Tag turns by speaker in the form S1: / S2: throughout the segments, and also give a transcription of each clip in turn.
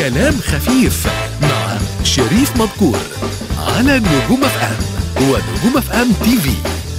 S1: كلام خفيف مع شريف مذكور على نجوم اف ام ونجوم اف ام تي في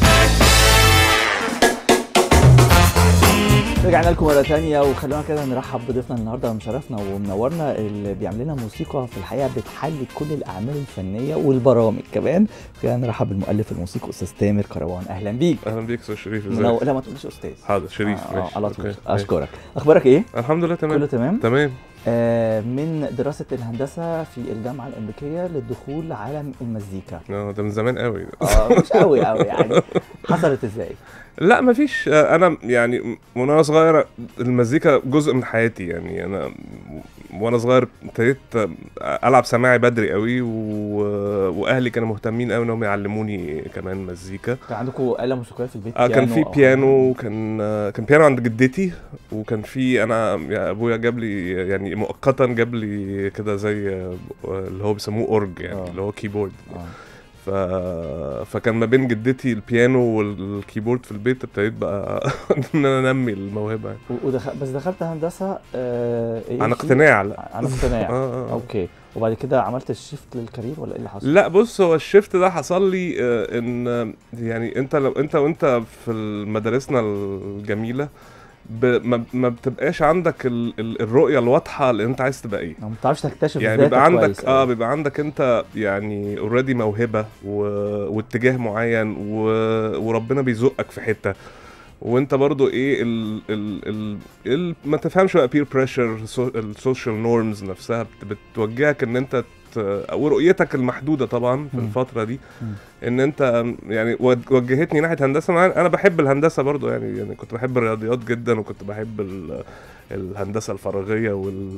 S2: رجعنا لكم مرة تانية وخلونا كده نرحب بضيفنا النهاردة مشرفنا ومنورنا اللي بيعمل لنا موسيقى في الحقيقة بتحلي كل الأعمال الفنية والبرامج كمان خلينا نرحب بالمؤلف الموسيقى أستاذ تامر كروان أهلا بيك
S3: اهلا بيك استاذ شريف
S2: منو...
S3: ازيك
S2: لا ما تقوليش أستاذ
S3: حاضر شريف
S2: آه, آه
S3: ماشي.
S2: على طول
S3: أوكي.
S2: أشكرك أخبارك إيه؟
S3: ماشي. الحمد لله تمام
S2: كله تمام؟
S3: تمام
S2: آه من دراسة الهندسة في الجامعة الأمريكية للدخول عالم المزيكا
S3: اه ده من زمان قوي
S2: آه مش قوي قوي يعني حصلت إزاي؟
S3: لا مفيش آه، انا يعني م- وانا صغير المزيكا جزء من حياتي يعني انا وانا صغير ابتديت آه، العب سماعي بدري قوي و... واهلي كانوا مهتمين قوي انهم يعلموني كمان مزيكا
S2: كان عندكم آلة موسيقية في البيت
S3: اه كان في
S2: أو-
S3: بيانو كان آه، كان بيانو عند جدتي وكان في انا يا ابويا جاب لي يعني مؤقتا جاب لي كده زي آه، اللي هو بيسموه اورج يعني
S2: آه.
S3: اللي هو كيبورد
S2: آه.
S3: ف... فكان ما بين جدتي البيانو والكيبورد في البيت ابتديت بقى ان انا انمي الموهبه يعني.
S2: و- ودخل بس دخلت هندسه آه إيه
S3: عن
S2: في-
S3: اقتناع لا
S2: عن اقتناع
S3: آه، آه.
S2: اوكي وبعد كده عملت الشيفت للكارير ولا ايه اللي حصل؟
S3: لا بص هو الشيفت ده حصل لي آه، ان آه، يعني انت لو انت وانت في مدارسنا الجميله ب... ما... ما بتبقاش عندك ال... ال- الرؤيه الواضحه اللي انت عايز تبقى ايه
S2: ما بتعرفش تكتشف
S3: يعني
S2: ذاتك
S3: بيبقى عندك
S2: كويس
S3: اه
S2: أوي.
S3: بيبقى عندك انت يعني اوريدي موهبه و... واتجاه معين و... وربنا بيزقك في حته وانت برضو ايه ال... ال... ال... ال... ما تفهمش بقى بير بريشر السوشيال نورمز نفسها بت... بتوجهك ان انت ت... ورؤيتك المحدوده طبعا في
S2: مم.
S3: الفتره دي
S2: مم.
S3: ان انت يعني ود- وجهتني ناحيه هندسه مع انا بحب الهندسه برضو يعني يعني كنت بحب الرياضيات جدا وكنت بحب ال... الهندسه الفراغيه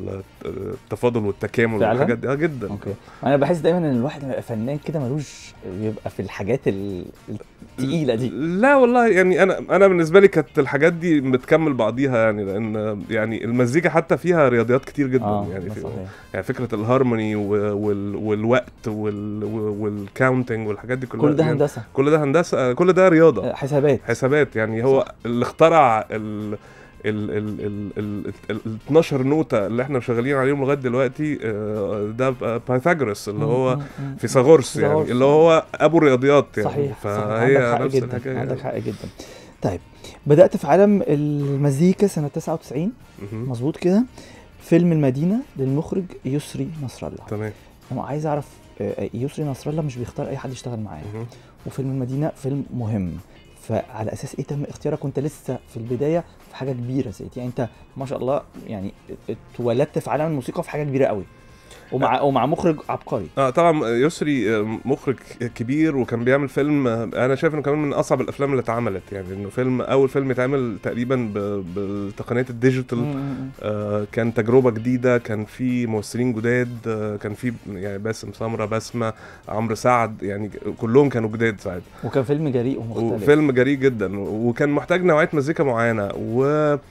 S3: والتفاضل والتكامل
S2: فعلا؟
S3: والحاجات دي اه جدا
S2: اوكي انا بحس دايما ان الواحد لما يبقى فنان كده ملوش يبقى في الحاجات ال- التقيله دي
S3: لا والله يعني انا انا بالنسبه لي كانت الحاجات دي بتكمل بعضيها يعني لان يعني المزيكا حتى فيها رياضيات كتير جدا
S2: اه
S3: يعني
S2: ده
S3: في
S2: صحيح
S3: يعني فكره الهارموني و- وال والوقت وال والكاونتنج والحاجات دي كلها
S2: كل ده
S3: يعني
S2: هندسه
S3: كل ده هندسه كل ده رياضه
S2: آه، حسابات
S3: حسابات يعني هو اللي اخترع ال ال ال ال ال ال ال 12 نوتة اللي احنا شغالين عليهم لغايه دلوقتي آه، ده بايثاغورس اللي هو
S2: مم، مم، مم.
S3: فيثاغورس يعني
S2: فيثاغورس.
S3: اللي هو ابو الرياضيات يعني
S2: صحيح صحيح
S3: فهي
S2: عندك حق
S3: نفس
S2: جدا
S3: الحكايه
S2: عندك حق جدا طيب بدأت في عالم المزيكا سنة 99
S3: مهم.
S2: مظبوط كده فيلم المدينة للمخرج يسري نصر الله
S3: تمام
S2: انا عايز اعرف آه، يسري نصر الله مش بيختار اي حد يشتغل معاه
S3: مهم.
S2: وفيلم المدينه فيلم مهم فعلى اساس ايه تم اختيارك وانت لسه في البدايه في حاجه كبيره زي دي يعني انت ما شاء الله يعني اتولدت في عالم الموسيقى في حاجه كبيره قوي ومع ومع مخرج عبقري
S3: اه طبعا يسري آه، مخرج كبير وكان بيعمل فيلم آه، انا شايف انه كمان من اصعب الافلام اللي اتعملت يعني انه فيلم اول فيلم اتعمل تقريبا ب- بالتقنيات الديجيتال
S2: مم.
S3: آه، كان تجربه جديده كان في ممثلين جداد آه، كان في يعني باسم سمره بسمه عمرو سعد يعني كلهم كانوا جداد ساعتها
S2: وكان فيلم جريء ومختلف
S3: وفيلم جريء جدا وكان محتاج نوعيه مزيكا معينه و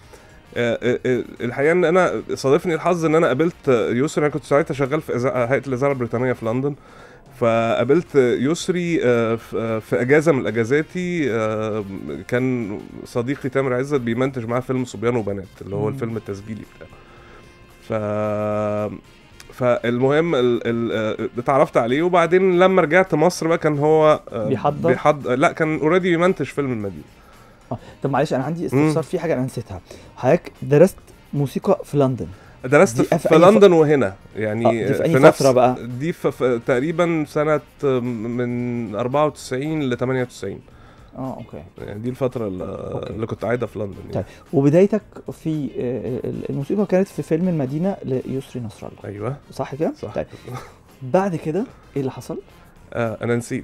S3: آه، آه، آه، الحقيقه ان انا صادفني الحظ ان انا قابلت يسري انا كنت ساعتها شغال في إذاعة- هيئه الاذاعه البريطانيه في لندن فقابلت يسري آه، في آه، في اجازه من اجازاتي آه، كان صديقي تامر عزت بيمنتج معاه فيلم صبيان وبنات اللي هو
S2: مم.
S3: الفيلم التسجيلي بتاعه ف فالمهم ال... ال... آه، اتعرفت عليه وبعدين لما رجعت مصر بقى كان هو آه،
S2: بيحضر؟
S3: بيحضر لا كان اوريدي بيمنتج فيلم المدينه
S2: آه. طب معلش انا عندي استفسار في حاجه انا نسيتها حضرتك درست موسيقى في لندن
S3: درست
S2: دي
S3: في,
S2: في
S3: في
S2: أي ف-
S3: لندن وهنا يعني
S2: آه، دي في أي فترة بقى؟
S3: دي في, في تقريبا سنة من 94 ل 98
S2: اه اوكي
S3: يعني دي الفترة اللي,
S2: أوكي.
S3: اللي كنت قاعدة في لندن
S2: طيب
S3: يعني.
S2: وبدايتك في آه، ال- الموسيقى كانت في فيلم المدينه ليسري نصر الله
S3: ايوه
S2: صح كده؟
S3: صح
S2: طيب بعد كده ايه اللي حصل؟
S3: آه انا نسيت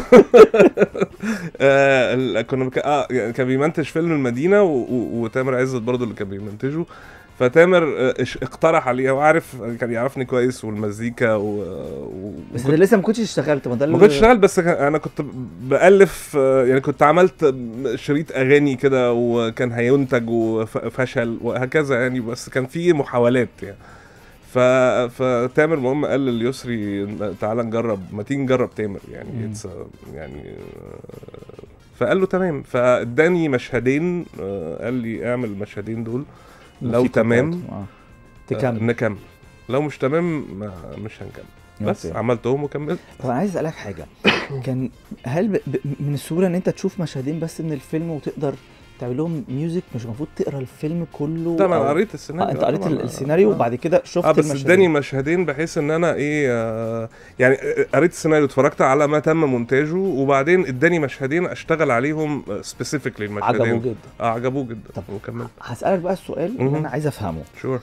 S3: آه ال- كنا بك... اه يعني كان بيمنتج فيلم المدينة و... و... وتامر عزت برضو اللي كان بيمنتجه فتامر آه، اش- اقترح عليه وعارف كان يعرفني كويس والمزيكا و... و...
S2: بس ده لسه ما كنتش اشتغلت ما ده
S3: ما
S2: اللي-
S3: كنتش شغال بس كان- انا كنت بالف آه، يعني كنت عملت شريط اغاني كده وكان هينتج وفشل وهكذا يعني بس كان في محاولات يعني ف... فتامر المهم قال لليسري تعالى نجرب ما تيجي نجرب تامر يعني
S2: مم.
S3: it's a- يعني آه، فقال له تمام فاداني مشهدين آه، قال لي اعمل المشهدين دول لو
S2: الموسيقى
S3: تمام
S2: بتاعته. اه
S3: آه،
S2: تكمل
S3: نكمل لو مش تمام ما مش هنكمل بس
S2: أوكي.
S3: عملتهم وكملت
S2: طب انا عايز اسالك حاجه كان هل ب... ب... من السهوله ان انت تشوف مشهدين بس من الفيلم وتقدر تعمل لهم ميوزك مش المفروض تقرا الفيلم كله
S3: طبعا
S2: أو-
S3: قريت السيناريو
S2: اه انت قريت
S3: طبعاً.
S2: السيناريو
S3: آه.
S2: وبعد كده شفت
S3: اه بس
S2: المشهدين.
S3: اداني مشهدين بحيث ان انا ايه آه يعني قريت السيناريو اتفرجت على ما تم مونتاجه وبعدين اداني مشهدين اشتغل عليهم سبيسيفيكلي المشهدين
S2: عجبه جدا
S3: اه عجبوه جدا
S2: طب.
S3: وكملت
S2: هسالك بقى السؤال اللي
S3: مهم.
S2: انا عايز افهمه
S3: شور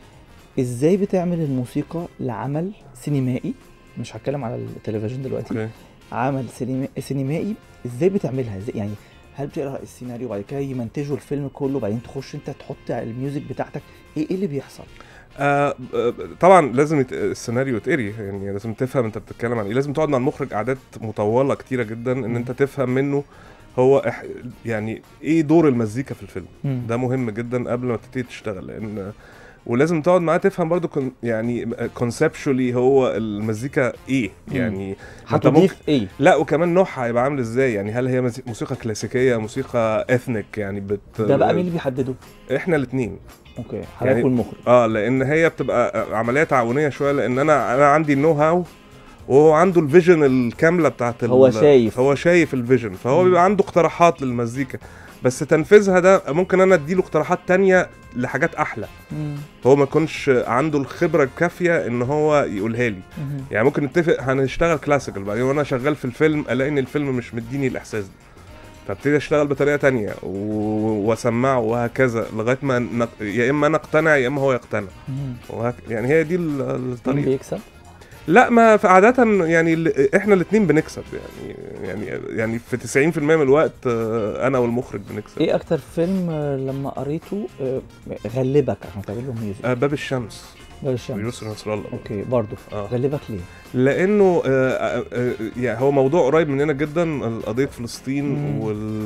S2: ازاي بتعمل الموسيقى لعمل سينمائي مش هتكلم على التلفزيون دلوقتي
S3: اوكي
S2: عمل سينما... سينمائي ازاي بتعملها ازاي يعني هل بتقرا السيناريو وبعد كده يمنتجوا الفيلم كله وبعدين تخش انت تحط الميوزك بتاعتك ايه ايه اللي بيحصل
S3: آه آه، طبعا لازم يت... السيناريو يتقري يعني لازم تفهم انت بتتكلم عن ايه لازم تقعد مع المخرج قعدات مطوله كتيره جدا ان
S2: مم.
S3: انت تفهم منه هو إح... يعني ايه دور المزيكا في الفيلم
S2: مم.
S3: ده مهم جدا قبل ما تبتدي تشتغل لان ولازم تقعد معاه تفهم برضو كون يعني كونسبشولي هو المزيكا ايه
S2: مم.
S3: يعني انت ممكن
S2: هتضيف ايه
S3: لا وكمان نوعها هيبقى عامل ازاي يعني هل هي مزي- موسيقى كلاسيكيه موسيقى اثنيك يعني بت
S2: ده بقى مين اللي بيحدده
S3: احنا الاثنين
S2: اوكي حضرتك
S3: يعني-
S2: والمخرج
S3: اه لان هي بتبقى عمليه تعاونيه شويه لان انا انا عندي النو هاو وهو عنده الفيجن الكامله بتاعت ال-
S2: هو شايف.
S3: هو شايف الفيجن فهو
S2: مم.
S3: بيبقى عنده اقتراحات للمزيكا بس تنفيذها ده ممكن انا اديله اقتراحات تانية لحاجات احلى
S2: مم.
S3: هو ما يكونش عنده الخبره الكافيه ان هو يقولها لي
S2: مهم.
S3: يعني ممكن نتفق هنشتغل كلاسيكال بعدين وانا شغال في الفيلم الاقي ان الفيلم مش مديني الاحساس ده فابتدي اشتغل بطريقه تانية و- واسمعه وهكذا لغايه ما نق... يا اما انا اقتنع يا اما هو يقتنع
S2: مهم.
S3: وهك... يعني هي دي ال-
S2: مين
S3: الطريقه
S2: بيكسب
S3: لا ما في عاده يعني ال- احنا الاثنين بنكسب يعني يعني يعني في 90% من الوقت آه، انا والمخرج بنكسب
S2: ايه اكتر فيلم آه، لما قريته آه، غلبك عشان تعمل له ميوزك
S3: آه، باب الشمس
S2: ده الشمس
S3: يوسف نصر الله
S2: اوكي برضه
S3: اه
S2: غلبك ليه
S3: لانه آه، آه، آه، يعني هو موضوع قريب مننا جدا قضيه فلسطين
S2: مم.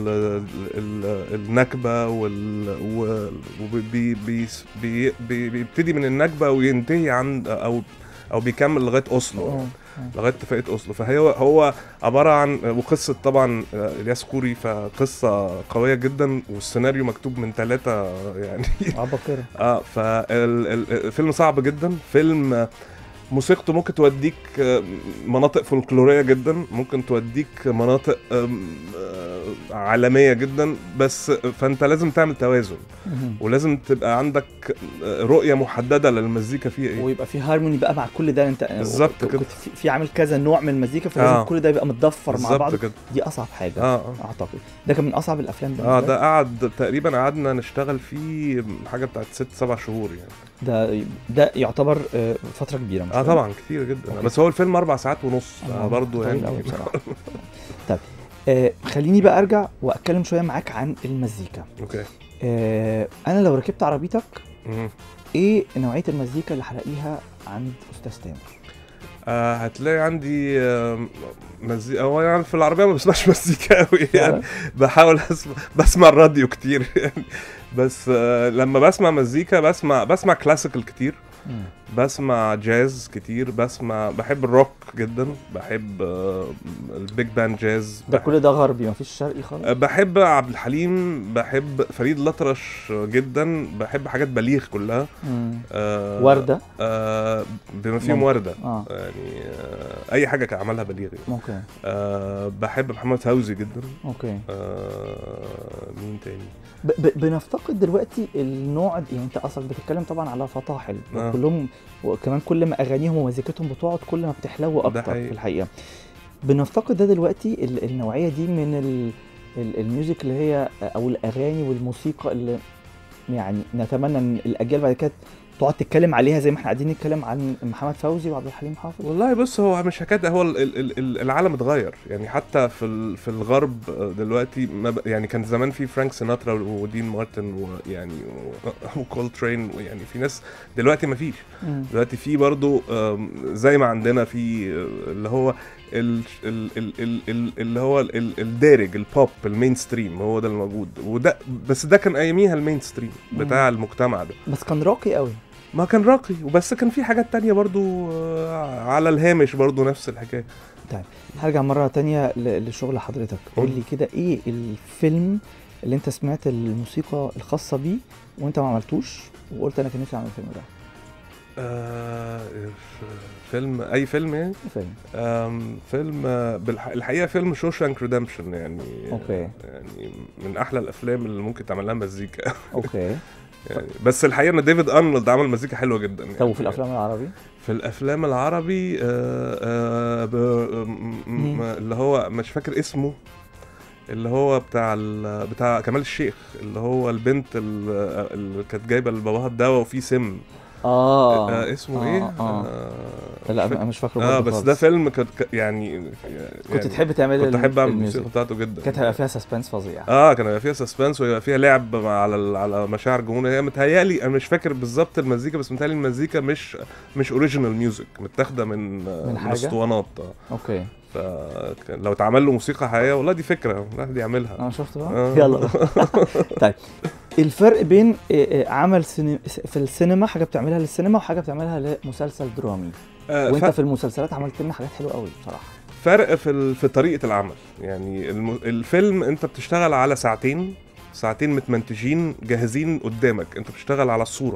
S3: والنكبه وال و- وبي- بي- بي- بي- بيبتدي من النكبه وينتهي عند او او بيكمل لغايه اوسلو
S2: اه
S3: لغايه اتفاقيه اوسلو فهي هو عباره عن وقصه طبعا آه، الياس كوري فقصه قويه جدا والسيناريو مكتوب من ثلاثه يعني
S2: عبقرة
S3: اه فالفيلم صعب جدا فيلم آه، موسيقته ممكن توديك آه، مناطق فولكلوريه جدا ممكن توديك مناطق آم، آه، عالميه جدا بس فانت لازم تعمل توازن
S2: مهم.
S3: ولازم تبقى عندك آه، رؤيه محدده للمزيكا فيه ايه
S2: ويبقى في هارموني بقى مع كل ده انت
S3: بالظبط
S2: كنت
S3: كده.
S2: في, في عامل كذا نوع من المزيكا فلازم
S3: آه.
S2: كل ده يبقى متضفر مع
S3: بالظبط
S2: بعض
S3: كده
S2: دي اصعب حاجه
S3: اه اه
S2: اعتقد ده كان من اصعب الافلام
S3: اه
S2: بالنسبة
S3: ده
S2: لك؟
S3: قعد تقريبا قعدنا نشتغل فيه حاجه بتاعت ست سبع شهور يعني
S2: ده ده يعتبر آه، فتره كبيره مش
S3: اه
S2: كده؟
S3: طبعا كتير جدا
S2: أوكي.
S3: بس هو الفيلم اربع ساعات ونص
S2: آه،
S3: برضه
S2: طويل
S3: يعني
S2: أوي بصراحة. طيب آه خليني بقى ارجع واتكلم شويه معاك عن المزيكا
S3: اوكي
S2: آه انا لو ركبت عربيتك
S3: مهم.
S2: ايه نوعيه المزيكا اللي هلاقيها عند استاذ تامر
S3: آه هتلاقي عندي آه مزيكا هو يعني في العربيه ما بسمعش مزيكا قوي يعني بحاول اسمع بسمع الراديو كتير يعني بس آه لما بسمع مزيكا بسمع بسمع كلاسيكال كتير
S2: مم.
S3: بسمع جاز كتير بسمع بحب الروك جدا بحب آه البيج باند جاز
S2: ده كل ده غربي مفيش شرقي خالص
S3: آه، بحب عبد الحليم بحب فريد الأطرش جدا بحب حاجات بليغ كلها
S2: مم.
S3: آه
S2: ورده
S3: آه بما فيهم
S2: ممكن.
S3: وردة
S2: اه
S3: يعني آه اي حاجه كان عملها بليغ يعني.
S2: ممكن
S3: آه بحب محمد فوزي جدا
S2: اوكي
S3: آه مين تاني
S2: ب ب بنفتقد دلوقتي النوع د- يعني انت اصلا بتتكلم طبعا على فطاحل
S3: آه.
S2: كلهم وكمان كل ما اغانيهم ومزيكتهم بتقعد كل ما بتحلو
S3: ده
S2: اكتر
S3: حقيقي.
S2: في الحقيقه بنفتقد ده دلوقتي ال- النوعيه دي من ال ال الميوزك اللي هي او الاغاني والموسيقى اللي يعني نتمنى ان الاجيال بعد كده تقعد تتكلم عليها زي ما احنا قاعدين نتكلم عن محمد فوزي وعبد الحليم حافظ
S3: والله بص هو مش حكايه هو ال- ال- ال- العالم اتغير يعني حتى في ال- في الغرب آه، دلوقتي ما ب- يعني كان زمان في فرانك سيناترا ودين مارتن ويعني و- وكول ترين ويعني في ناس دلوقتي ما فيش
S2: مم.
S3: دلوقتي في برضو آم، زي ما عندنا في آه، اللي هو ال- ال- ال- ال- ال- اللي هو ال- ال- الدارج البوب المين ستريم هو ده الموجود وده بس ده كان اياميها المين ستريم بتاع المجتمع ده
S2: بس كان راقي قوي
S3: ما كان راقي وبس كان في حاجات تانية برضو آه، على الهامش برضو نفس الحكايه
S2: هرجع مرة تانية ل- لشغل حضرتك قول لي كده ايه الفيلم اللي انت سمعت الموسيقى الخاصة بيه وانت ما عملتوش وقلت انا كان نفسي اعمل الفيلم ده
S3: آه فيلم اي فيلم يعني
S2: فيلم
S3: آم، فيلم آه، بالح... الحقيقه فيلم شوشانك ريدمشن يعني
S2: اوكي
S3: يعني من احلى الافلام اللي ممكن تعمل لها مزيكا
S2: اوكي
S3: يعني بس الحقيقه ان ديفيد ارنولد عمل مزيكا حلوه جدا يعني
S2: طب وفي الافلام العربي
S3: في الافلام العربي آه آه ب... م- م-
S2: مم.
S3: اللي هو مش فاكر اسمه اللي هو بتاع ال... بتاع كمال الشيخ اللي هو البنت ال- اللي كانت جايبه لباباها الدواء وفيه سم
S2: اه
S3: آه اسمه
S2: آه،
S3: ايه؟
S2: آه.
S3: مش
S2: لا
S3: فاكر.
S2: انا مش فاكره
S3: اه
S2: برضه
S3: بس
S2: خالص.
S3: ده فيلم كنت ك- يعني
S2: كنت
S3: يعني
S2: تحب تعمل
S3: كنت احب اعمل
S2: الميوزك
S3: الموسيقى بتاعته جدا
S2: كانت هيبقى فيها سسبنس فظيع
S3: اه كان هيبقى فيها سسبنس ويبقى فيها لعب مع- على ال- على مشاعر الجمهور هي متهيألي انا مش فاكر بالظبط المزيكا بس متهيألي المزيكا مش مش اوريجينال ميوزك متاخده من من
S2: حاجة؟
S3: اسطوانات آه.
S2: اوكي
S3: فكان لو اتعمل له موسيقى حقيقيه والله دي فكره الواحد يعملها
S2: انا شفت بقى
S3: آه.
S2: يلا طيب الفرق بين آه، آه، عمل سيني... في السينما حاجه بتعملها للسينما وحاجه بتعملها لمسلسل درامي
S3: آه،
S2: وانت
S3: ف-
S2: في المسلسلات عملت لنا حاجات حلوه قوي بصراحه
S3: فرق في ال... في طريقه العمل يعني الم... الفيلم انت بتشتغل على ساعتين ساعتين متمنتجين جاهزين قدامك انت بتشتغل على الصوره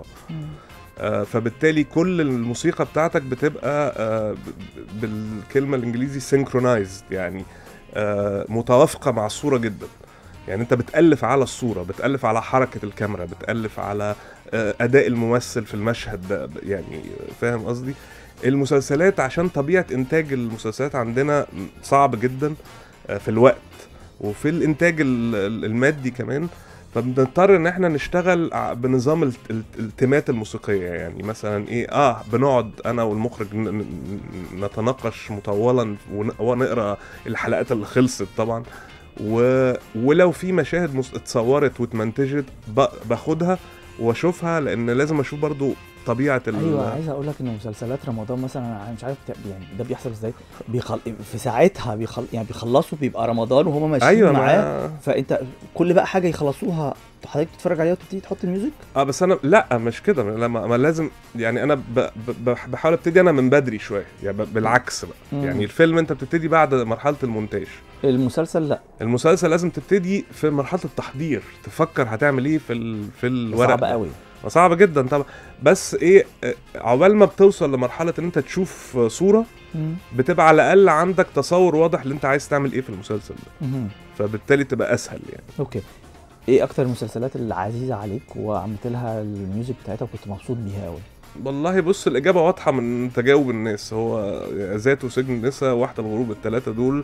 S3: آه، فبالتالي كل الموسيقى بتاعتك بتبقى آه، ب- ب- بالكلمه الانجليزي سينكرونايزد يعني آه، متوافقه مع الصوره جدا يعني انت بتالف على الصوره بتالف على حركه الكاميرا بتالف على آه، اداء الممثل في المشهد ده يعني فاهم قصدي المسلسلات عشان طبيعه انتاج المسلسلات عندنا صعب جدا آه، في الوقت وفي الانتاج ال- ال- المادي كمان فبنضطر ان احنا نشتغل ع- بنظام الت- الت- التيمات الموسيقيه يعني مثلا ايه اه بنقعد انا والمخرج ن- ن- نتناقش مطولا ون- ونقرا الحلقات اللي خلصت طبعا و... ولو في مشاهد مس- اتصورت واتمنتجت ب... باخدها واشوفها لان لازم اشوف برضو طبيعه ال...
S2: ايوه عايز اقول لك ان مسلسلات رمضان مثلا انا مش عارف بتاع- يعني ده بيحصل ازاي بيخل... في ساعتها بيخل... يعني بيخلصوا بيبقى رمضان وهم ماشيين
S3: ايوه
S2: معاه
S3: ما...
S2: فانت كل بقى حاجه يخلصوها حضرتك تتفرج عليها وتبتدي تحط الميوزك
S3: اه بس انا لا مش كده لما ما لازم يعني انا ب... ب... بحاول ابتدي انا من بدري شويه يعني ب... بالعكس بقى
S2: مم.
S3: يعني الفيلم انت بتبتدي بعد مرحله المونتاج
S2: المسلسل لا
S3: المسلسل لازم تبتدي في مرحله التحضير تفكر هتعمل ايه في ال... في الورق
S2: صعب
S3: ده.
S2: قوي
S3: صعب جدا طبعا بس ايه آه، عقبال ما بتوصل لمرحله ان انت تشوف صوره بتبقى على الاقل عندك تصور واضح اللي انت عايز تعمل ايه في المسلسل ده
S2: مهم.
S3: فبالتالي تبقى اسهل يعني
S2: اوكي ايه اكتر المسلسلات اللي عزيزه عليك وعملت لها الميوزك بتاعتها وكنت مبسوط بيها قوي
S3: والله بص الاجابه واضحه من تجاوب الناس هو ذات وسجن النساء واحده الغروب الثلاثه دول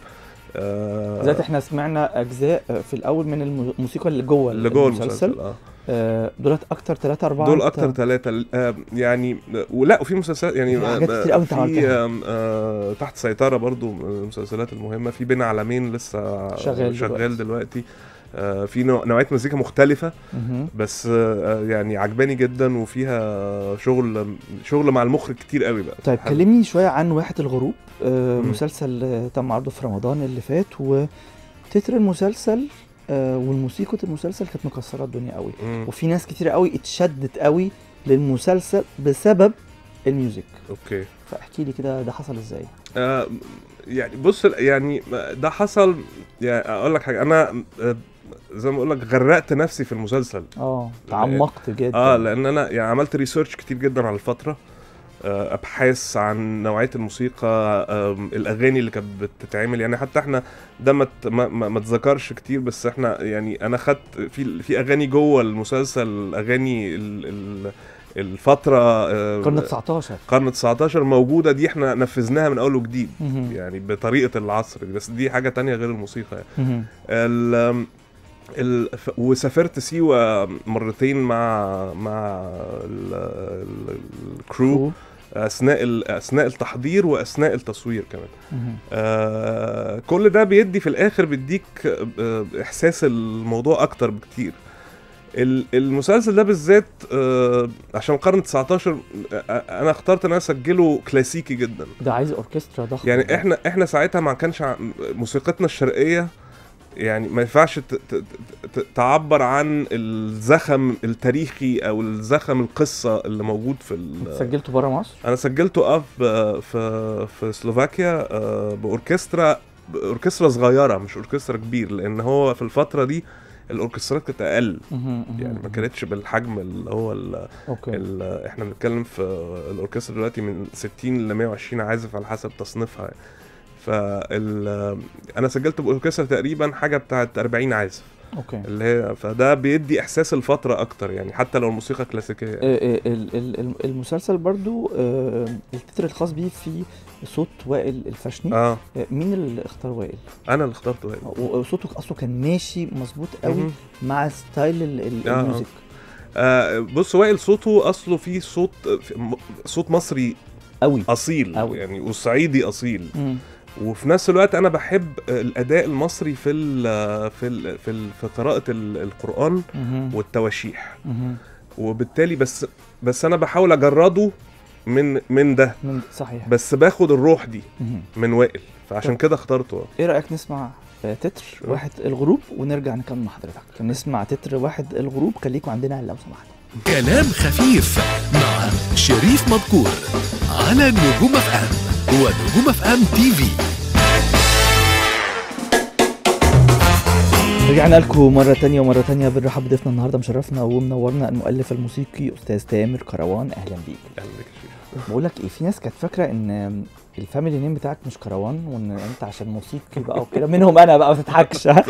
S3: آه
S2: ذات احنا سمعنا اجزاء آه، في الاول من الم- الموسيقى اللي جوه
S3: اللي جوه
S2: المسلسل
S3: المسلسل اه
S2: آه، دولت اكتر ثلاثة أربعة
S3: دول
S2: أنت-
S3: اكتر ثلاثه آه يعني ولا وفي مسلسلات يعني
S2: في حاجات
S3: آه،
S2: كتير أوي أنت
S3: في
S2: عملتها.
S3: آم، آه تحت سيطره برضو من المسلسلات المهمه في بين عالمين لسه
S2: شغال
S3: شغال
S2: دلوقتي.
S3: دلوقتي آه في نوع- نوعيه مزيكا مختلفه
S2: مهم.
S3: بس آه يعني عجباني جدا وفيها شغل شغل مع المخرج كتير قوي بقى
S2: طيب
S3: حلو.
S2: كلمني شوية عن واحة الغروب آه،
S3: مم.
S2: مسلسل آه، تم عرضه في رمضان اللي فات وتتر المسلسل آه، والموسيقى المسلسل كانت مكسرة الدنيا قوي
S3: مم.
S2: وفي ناس كتير قوي اتشدت قوي للمسلسل بسبب الميوزك
S3: اوكي
S2: فاحكي لي كده ده حصل ازاي
S3: آه يعني بص يعني ده حصل يعني اقول لك حاجه انا آه، زي ما اقول لك غرقت نفسي في المسلسل
S2: اه تعمقت جدا
S3: اه لان انا يعني عملت ريسيرش كتير جدا على الفتره آه، ابحاث عن نوعيه الموسيقى آم، الاغاني اللي كانت بتتعمل يعني حتى احنا ده ما ت- ما- ما ما اتذكرش كتير بس احنا يعني انا خدت في في اغاني جوه المسلسل اغاني ال- ال- الفتره آه،
S2: قرن 19
S3: قرن 19 موجوده دي احنا نفذناها من اول وجديد
S2: مهم.
S3: يعني بطريقه العصر دي بس دي حاجه تانية غير الموسيقى يعني.
S2: مهم.
S3: ال ال ف- وسافرت سيوه مرتين مع مع ال- ال- الكرو اثناء ال- اثناء التحضير واثناء التصوير كمان
S2: مهم.
S3: آه كل ده بيدي في الاخر بيديك آه احساس الموضوع اكتر بكتير ال- المسلسل ده بالذات آه عشان القرن 19 آه انا اخترت ان انا اسجله كلاسيكي جدا
S2: ده عايز اوركسترا ضخمه
S3: يعني احنا احنا ساعتها ما كانش ع- موسيقتنا الشرقيه يعني ما ينفعش ت- ت- ت- تعبر عن الزخم التاريخي او الزخم القصه اللي موجود في ال-
S2: سجلته بره مصر
S3: انا سجلته اه في في في سلوفاكيا آه، باوركسترا باوركسترا صغيره مش اوركسترا كبير لان هو في الفتره دي الاوركسترات كانت اقل
S2: مهم، مهم،
S3: يعني ما كانتش بالحجم اللي هو ال
S2: اوكي
S3: ال احنا بنتكلم في الاوركسترا دلوقتي من 60 ل 120 عازف على حسب تصنيفها فال انا سجلت باوركسترا تقريبا حاجه بتاعت 40 عازف
S2: اوكي
S3: اللي هي فده بيدي احساس الفتره اكتر يعني حتى لو الموسيقى كلاسيكيه
S2: آه، آه، ال- ال- ال- المسلسل برضو آه، التتر الخاص بيه فيه صوت وائل الفشني
S3: اه
S2: آه، مين اللي اختار وائل؟
S3: انا اللي اخترته هيك.
S2: وصوته اصله كان ماشي مظبوط قوي
S3: مهم.
S2: مع ستايل ال- ال-
S3: آه، آه.
S2: الميوزك
S3: آه بص وائل صوته اصله فيه صوت م- صوت مصري
S2: قوي
S3: اصيل
S2: أوي.
S3: يعني وصعيدي اصيل
S2: مم.
S3: وفي نفس الوقت انا بحب الاداء المصري في ال في ال في, ال في قراءه ال- القران
S2: مهم.
S3: والتواشيح
S2: مهم.
S3: وبالتالي بس بس انا بحاول اجرده من من ده
S2: من صحيح
S3: بس باخد الروح دي
S2: مهم.
S3: من وائل فعشان
S2: طب.
S3: كده اخترته
S2: ايه رايك نسمع آه، تتر
S3: آه.
S2: واحد الغروب ونرجع نكمل مع حضرتك نسمع تتر واحد الغروب خليكم عندنا لو سمحت
S1: كلام خفيف مع شريف مذكور على نجوم اف ام ونجوم اف ام تي في
S2: رجعنا لكم مرة تانية ومرة تانية بنرحب بضيفنا النهاردة مشرفنا ومنورنا المؤلف الموسيقي أستاذ تامر كروان أهلا بيك
S3: يعني لك يا شريف.
S2: بقول لك إيه في ناس كانت فاكرة إن الفاميلي نيم بتاعك مش كروان وإن أنت عشان موسيقي بقى وكده منهم أنا بقى ما تضحكش ها؟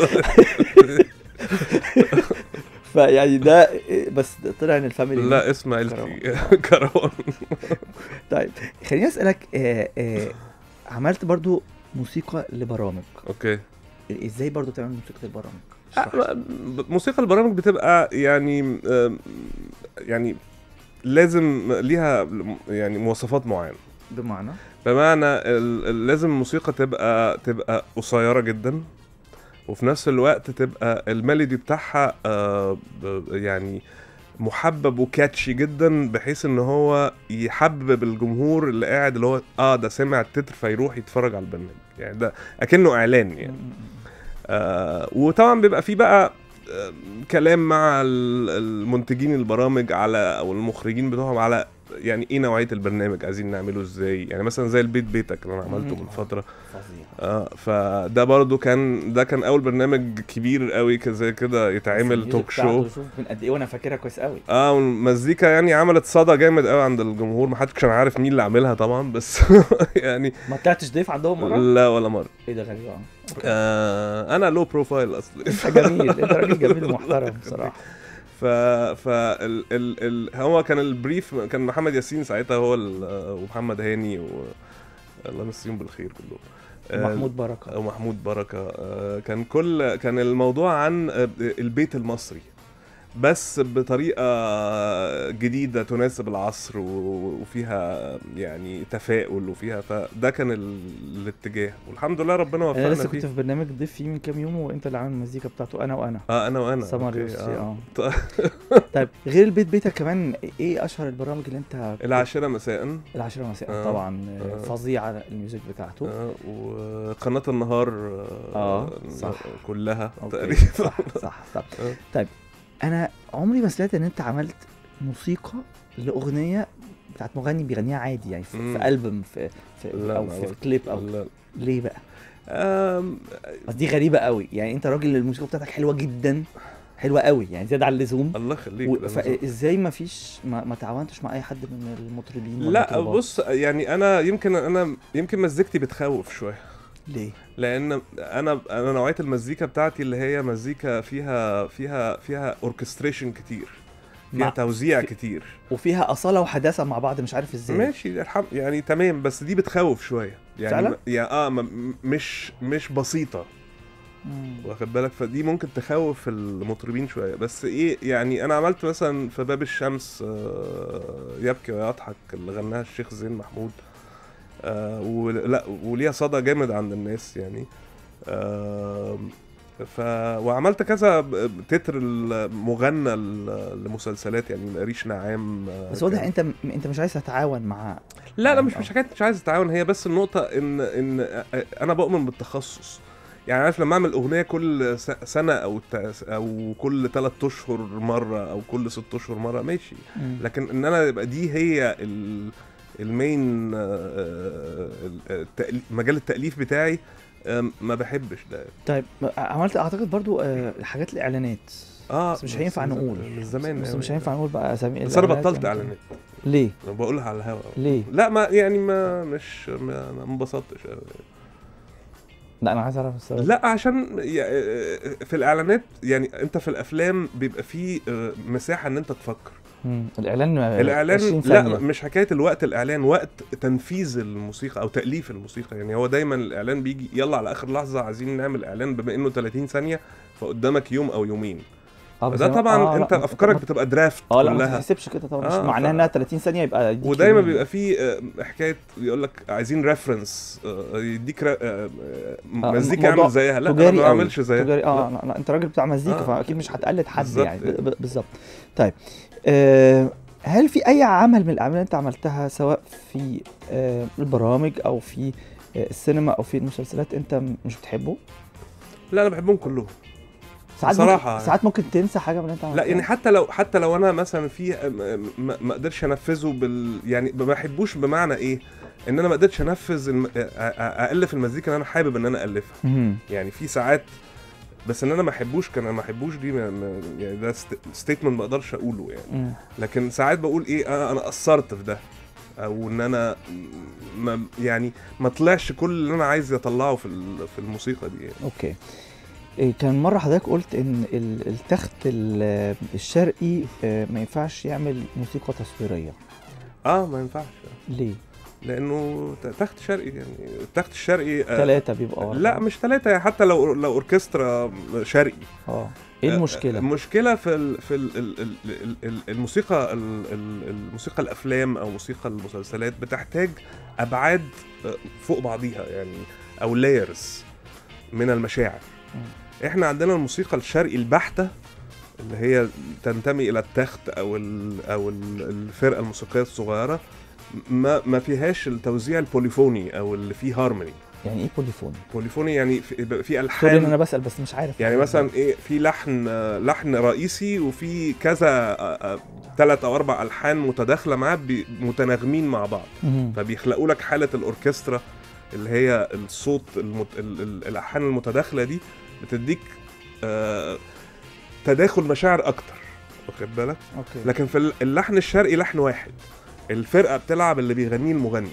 S2: فيعني ده بس طلع إن الفاميلي نيم
S3: لا اسم عيلتي كروان
S2: طيب خليني أسألك آه آه عملت برضو موسيقى لبرامج
S3: اوكي
S2: ازاي برضو تعمل موسيقى للبرامج
S3: آه، موسيقى البرامج بتبقى يعني آم، يعني لازم ليها يعني مواصفات معينه
S2: بمعنى
S3: بمعنى ال- ال- لازم الموسيقى تبقى تبقى قصيره جدا وفي نفس الوقت تبقى الميلودي بتاعها آه، ب- يعني محبب وكاتشي جدا بحيث ان هو يحبب الجمهور اللي قاعد اللي هو اه ده سمع التتر فيروح يتفرج على البرنامج يعني ده اكنه اعلان يعني آه وطبعا بيبقى في بقى آه كلام مع ال- المنتجين البرامج على او المخرجين بتوعهم على يعني ايه نوعيه البرنامج عايزين نعمله ازاي يعني مثلا زي البيت بيتك اللي انا عملته
S2: مم.
S3: من فتره
S2: فظيع
S3: اه فده برضو كان ده كان اول برنامج كبير قوي ك- زي كده يتعمل
S2: الميوزك
S3: توك
S2: بتاعته
S3: شو
S2: شوف من قد ايه وانا فاكرها كويس قوي
S3: اه والمزيكا يعني عملت صدى جامد قوي عند الجمهور محدش كان عارف مين اللي عاملها طبعا بس يعني
S2: ما طلعتش ضيف عندهم مره
S3: لا ولا مره
S2: ايه ده غريب اه
S3: آه انا لو بروفايل اصلي
S2: انت جميل انت راجل جميل ومحترم بصراحه
S3: ف ف ال... ال... ال... هو كان البريف كان محمد ياسين ساعتها هو ال... ومحمد هاني و... الله يمسيهم بالخير كلهم آه،
S2: محمود بركه
S3: ومحمود بركه آه، كان كل كان الموضوع عن آه، البيت المصري بس بطريقه جديده تناسب العصر و- وفيها يعني تفاؤل وفيها فده كان ال... الاتجاه والحمد لله ربنا
S2: انا
S3: وفقنا
S2: لسه
S3: فيه
S2: كنت في برنامج ضيف فيه من كام يوم وانت اللي عامل المزيكا بتاعته انا وانا
S3: اه انا وانا
S2: سمر
S3: أوكي،
S2: يوسفي اه
S3: ط-
S2: طيب غير البيت بيتك كمان ايه اشهر البرامج اللي انت
S3: العاشره مساء
S2: العشرة مساء
S3: آه،
S2: طبعا
S3: آه.
S2: فظيعه الميوزك بتاعته
S3: آه، وقناة النهار
S2: آه، صح.
S3: كلها
S2: أوكي،
S3: تقريبا
S2: صح صح صح
S3: آه.
S2: طيب انا عمري ما سمعت ان انت عملت موسيقى لاغنيه بتاعت مغني بيغنيها عادي يعني في,
S3: مم.
S2: في البوم في, في
S3: لا،
S2: او
S3: ما
S2: في, في
S3: عملت-
S2: كليب او
S3: لا.
S2: ليه بقى
S3: آم،
S2: بس دي غريبه قوي يعني انت راجل الموسيقى بتاعتك حلوه جدا حلوه قوي يعني زياده عن اللزوم
S3: الله يخليك
S2: و-
S3: ده أنا
S2: فازاي ما فيش ما, ما تعاونتش مع اي حد من المطربين
S3: لا
S2: والمطربات؟
S3: بص يعني انا يمكن انا يمكن مزيكتي بتخوف شويه
S2: ليه
S3: لان انا انا نوعيه المزيكا بتاعتي اللي هي مزيكا فيها فيها فيها اوركستريشن كتير فيها
S2: مع-
S3: توزيع
S2: في-
S3: كتير
S2: وفيها اصاله وحداثه مع بعض مش عارف ازاي
S3: ماشي الحم... يعني تمام بس دي بتخوف شويه يعني
S2: فعلا؟
S3: م- يعني اه م- مش مش بسيطه
S2: مم.
S3: واخد بالك فدي ممكن تخوف المطربين شويه بس ايه يعني انا عملت مثلا في باب الشمس آه، يبكي ويضحك اللي غناها الشيخ زين محمود آه ولا وليها صدى جامد عند الناس يعني آه ف وعملت كذا ب- تتر المغنى ل- لمسلسلات يعني ريش نعام آه،
S2: بس واضح
S3: كان-
S2: انت م- انت مش عايز تتعاون مع
S3: لا لا مش
S2: آه.
S3: مش حكايه مش عايز اتعاون هي بس النقطه ان ان انا بؤمن بالتخصص يعني عارف لما اعمل اغنيه كل س- سنه او ت- او كل ثلاث اشهر مره او كل ست اشهر مره ماشي
S2: مم.
S3: لكن ان انا يبقى دي هي ال- المين آه، آه، التأليف- مجال التاليف بتاعي آم، ما بحبش ده
S2: طيب عملت اعتقد برضو آه، حاجات الاعلانات
S3: اه
S2: بس مش هينفع
S3: من ز-
S2: نقول.
S3: من زمان
S2: بس
S3: أوي.
S2: مش هينفع نقول بقى اسامي
S3: بس انا
S2: الإعلانات
S3: بطلت
S2: يعني.
S3: اعلانات
S2: ليه
S3: انا بقولها على الهوا
S2: ليه
S3: لا ما يعني ما مش ما ما انبسطتش أوي.
S2: لا انا عايز اعرف السبب
S3: لا عشان يا- في الاعلانات يعني انت في الافلام بيبقى فيه آه، مساحه ان انت تفكر
S2: مم. الاعلان ما-
S3: الاعلان
S2: 20
S3: لا
S2: ثانية.
S3: مش حكايه الوقت الاعلان وقت تنفيذ الموسيقى او تاليف الموسيقى يعني هو دايما الاعلان بيجي يلا على اخر لحظه عايزين نعمل اعلان بما انه 30 ثانيه فقدامك يوم او يومين
S2: آه، بس
S3: فده
S2: أنا-
S3: طبعا
S2: آه،
S3: انت
S2: لا،
S3: افكارك
S2: ما-
S3: بتبقى درافت
S2: اه لا ما
S3: كلها
S2: تحسبش كده طبعا مش
S3: آه،
S2: معناها
S3: ف-
S2: انها 30 ثانيه يبقى يديك
S3: ودايما
S2: يومين.
S3: بيبقى فيه آه، حكايه يقول لك عايزين ريفرنس يديك را- آه، آه، مزيكا
S2: موضوع
S3: يعمل زيها لا انا
S2: تجاري
S3: ما
S2: قوي.
S3: بعملش زيها
S2: تجاري اه
S3: لا.
S2: لا, لا انت راجل بتاع مزيكا
S3: آه.
S2: فاكيد مش هتقلد حد
S3: بالظبط.
S2: يعني ب- ب- بالظبط طيب آه هل في اي عمل من الاعمال اللي انت عملتها سواء في آه البرامج او في آه السينما او في المسلسلات انت م- مش بتحبه
S3: لا انا بحبهم كلهم
S2: ساعات
S3: بصراحة
S2: ممكن ساعات ممكن تنسى حاجه من اللي انت عملتها
S3: لا يعني حتى لو حتى لو انا مثلا في م- ما ما اقدرش انفذه بال يعني ما بحبوش بمعنى ايه ان انا ما قدرتش انفذ الم... أ- أ- الف المزيكا اللي انا حابب ان انا الفها
S2: مهم.
S3: يعني في ساعات بس ان انا ما احبوش كان ما احبوش دي ما ما- يعني ده ستيتمنت ما اقدرش اقوله يعني
S2: مم.
S3: لكن ساعات بقول ايه انا انا قصرت في ده او ان انا ما يعني ما طلعش كل اللي انا عايز اطلعه في ال- في الموسيقى دي يعني.
S2: اوكي إيه، كان مره حضرتك قلت ان ال- التخت ال- الشرقي آه، ما ينفعش يعمل موسيقى تصويريه
S3: اه ما ينفعش
S2: ليه
S3: لانه ت- تخت شرقي يعني التخت الشرقي آه،
S2: ثلاثه بيبقوا
S3: لا مش ثلاثة يعني حتى لو لو اوركسترا شرقي
S2: اه ايه المشكله
S3: المشكلة في ال في ال ال ال ال الموسيقى ال ال الموسيقى الافلام او موسيقى المسلسلات بتحتاج ابعاد آه، فوق بعضيها يعني او لايرز من المشاعر احنا عندنا الموسيقى الشرقي البحتة اللي هي تنتمي الى التخت او ال او ال الفرقة الموسيقية الصغيرة ما ما فيهاش التوزيع البوليفوني او اللي فيه هارموني
S2: يعني ايه بوليفوني
S3: بوليفوني يعني في, في
S2: سوري ان
S3: الحان
S2: انا بسال بس مش عارف
S3: يعني مثلا ايه في لحن آه، لحن رئيسي وفي كذا ثلاث او اربع الحان متداخله معاه بي- متناغمين مع بعض
S2: مهم.
S3: فبيخلقوا لك حاله الاوركسترا اللي هي الصوت المت... ال... ال... الالحان المتداخله دي بتديك آه تداخل مشاعر اكتر واخد بالك
S2: اوكي
S3: لكن في اللحن الشرقي لحن واحد الفرقه بتلعب اللي بيغنيه المغني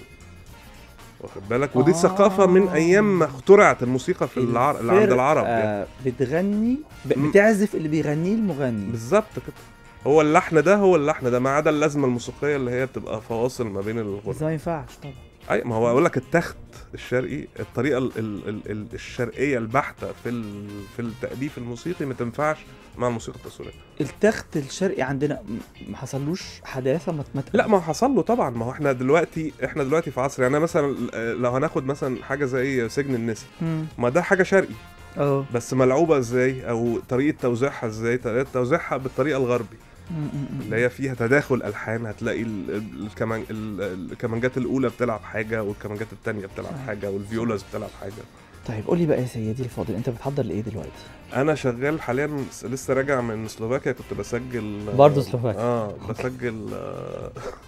S3: واخد بالك ودي
S2: آه.
S3: ثقافه من ايام ما اخترعت الموسيقى في العر... اللي عند العرب يعني.
S2: آه بتغني ب...
S3: م-
S2: بتعزف اللي بيغنيه المغني
S3: بالظبط كده هو اللحن ده هو اللحن ده ما عدا اللازمه الموسيقيه اللي هي بتبقى فواصل ما بين
S2: بس
S3: الغنى
S2: ده ما ينفعش طبعا
S3: اي ما هو اقول لك التخت الشرقي الطريقه ال ال ال ال الشرقيه البحته في ال في التاليف الموسيقي ما تنفعش مع الموسيقى التصويريه
S2: التخت الشرقي عندنا م- ما حصلوش حداثه ما ما-
S3: لا ما هو حصل له طبعا ما هو احنا دلوقتي احنا دلوقتي في عصر يعني أنا مثلا لو هناخد مثلا حاجه زي سجن النساء
S2: مم.
S3: ما ده حاجه شرقي
S2: اه
S3: بس ملعوبه ازاي او طريقه توزيعها ازاي طريقه توزيعها بالطريقه الغربي
S2: م- م- م.
S3: اللي هي فيها تداخل الحان هتلاقي ال- ال- الكمان ال- الكمانجات الاولى بتلعب حاجه والكمانجات الثانيه بتلعب
S2: صحيح.
S3: حاجه والفيولاز بتلعب حاجه
S2: طيب قول لي بقى يا سيدي الفاضل انت بتحضر لايه دلوقتي
S3: انا شغال حاليا س- لسه راجع من سلوفاكيا كنت بسجل
S2: برضه سلوفاكيا.
S3: اه بسجل آه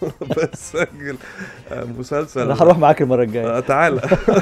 S3: بسجل آه مسلسل
S2: انا هروح معاك المره الجايه
S3: آه تعالى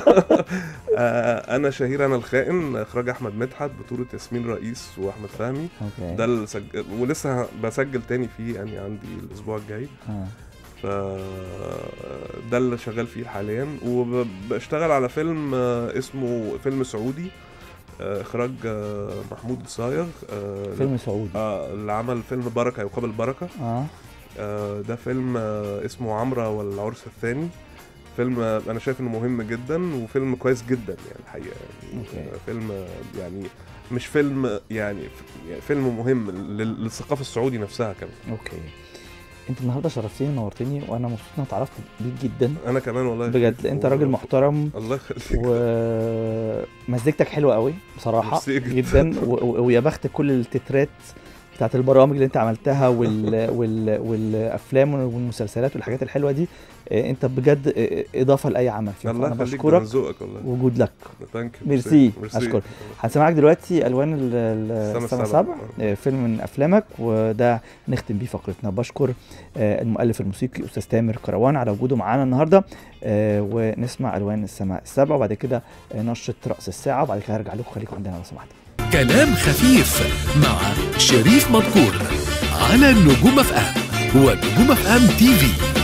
S3: آه انا شهير انا الخائن اخراج احمد مدحت بطوله ياسمين رئيس واحمد فهمي
S2: اوكي
S3: ده اللي سج... ولسه بسجل تاني فيه يعني عندي الاسبوع الجاي
S2: آه.
S3: ف ده اللي شغال فيه حاليا وبشتغل على فيلم آه، اسمه فيلم سعودي آه، اخراج آه، محمود الصايغ آه،
S2: فيلم سعودي
S3: آه اللي عمل فيلم بركه يقابل بركه
S2: اه
S3: آه ده فيلم آه اسمه عمرة والعرس الثاني فيلم آه، انا شايف انه مهم جدا وفيلم كويس جدا يعني الحقيقه يعني
S2: أوكي.
S3: آه، فيلم آه، يعني مش فيلم يعني يعني فيلم مهم لل- للثقافه السعودي نفسها كمان
S2: اوكي انت النهارده شرفتني ونورتني وانا مبسوط ان انا اتعرفت بيك جدا
S3: انا كمان والله
S2: بجد انت راجل محترم
S3: الله يخليك
S2: ومزيكتك حلوه قوي بصراحه
S3: ميرسي جدا.
S2: جدا و- و- ويا بخت كل التترات بتاعت البرامج اللي انت عملتها وال... وال... والافلام والمسلسلات والحاجات الحلوه دي آه، انت بجد آه، اضافه لاي عمل فيه
S3: الله
S2: فانا
S3: يخليك ده
S2: بشكرك
S3: من ذوقك والله
S2: وجود لك
S3: ثانك يو
S2: ميرسي اشكرك هنسمعك دلوقتي الوان ال- ال-
S3: السما
S2: السما
S3: السبع.
S2: سبع آه، فيلم من افلامك وده نختم بيه فقرتنا بشكر آه، المؤلف الموسيقي استاذ تامر كروان على وجوده معانا النهارده آه، ونسمع الوان السماء السبع وبعد كده آه، نشره راس الساعه وبعد كده هرجع لكم خليكم عندنا لو سمحتوا
S1: كلام خفيف مع شريف مذكور على نجوم اف ام ونجوم اف ام تي في